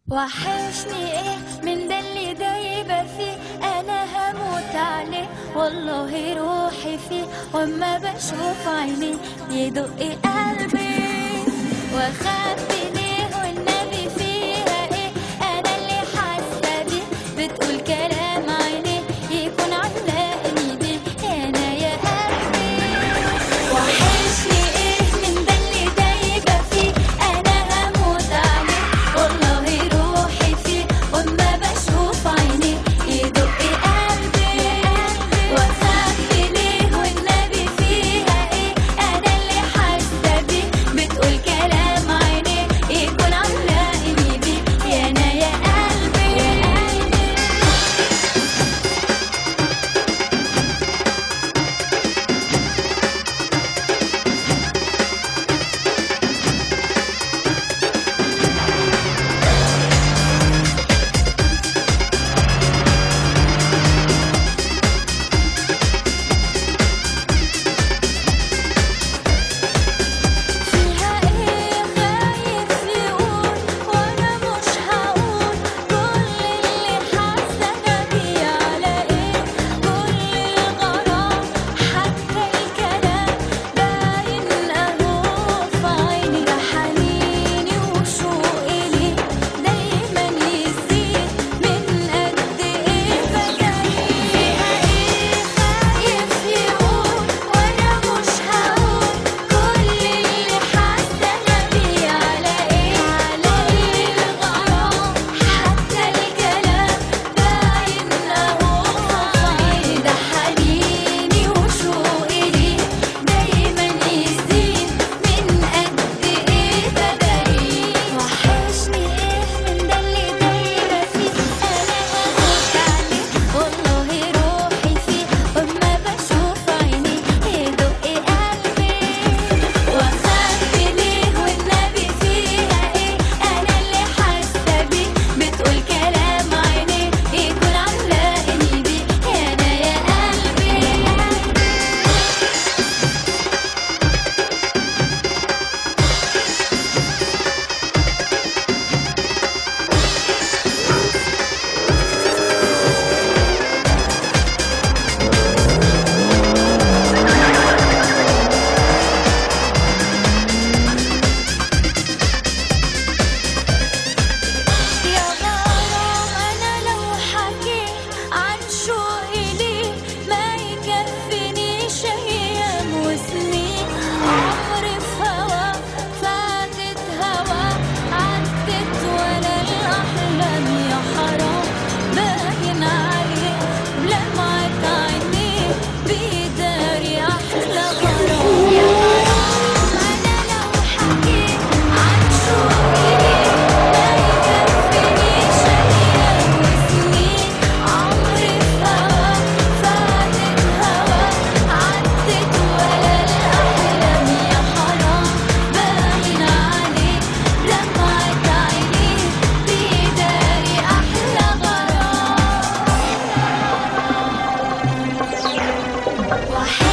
وحشني ايه من ده اللي دايبة فيه انا هموت عليه والله روحي فيه واما بشوف عينيه يدق قلبي واخبي ليه والنبي فيها ايه انا اللي حاسة بيه بتقول كلام عينيه يكون علقني بيه انا يا قلبي وحشني ايه من ده اللي دايبة فيه انا هموت عليه والله روحي فيه واما بشوف عينيه يدق قلبي واخبي ليه والنبي فيها ايه انا اللي حاسة بيه بتقول كلام عينيه يكون علقني بيه يا انا يا قلبي يا قلبي فيها ايه خايف يقول وانا مش هقول كل اللي حاسه بيه على ايه كل الغرام حتى الكلام باين اهو في عيني ده حنيني وشوقي ليه دايما يزيد من قد ايه بجري فيها ايه خايف يقول وانا مش هقول كل اللي حاسه بيه على ايه على الغرام حتى الكلام باين اهو في عيني ده حنيني وشوقي ليه دايما يزيد من قد ايه بدري وحشني ايه من ده اللي دايره فيه انا هموت عليه والله روحي فيه واما بشوف عينيه يدق قلبي واخبي ليه والنبي فيها ايه انا اللي حاسه بيه بتقول كلام عينيه يكون علقني بيه يا انا يا قلبي يا غرام أنا لو حكيت عن شوقي ليه ما يكفينيش أيام وسنين عمري في هوا فاتت هوا عدت ولا الأحلام يا حرام باين عليه بلمعة عينيه بيداري أحلى غرام يا غرام أنا لو حكيت عن شوقي ليه ما يكفينيش أيام وسنين عمري في هوا فاتت هوا عدت ولا الأحلام يا حرام باين عليك دمعة عينيه بيداري أحلى غرام وحشني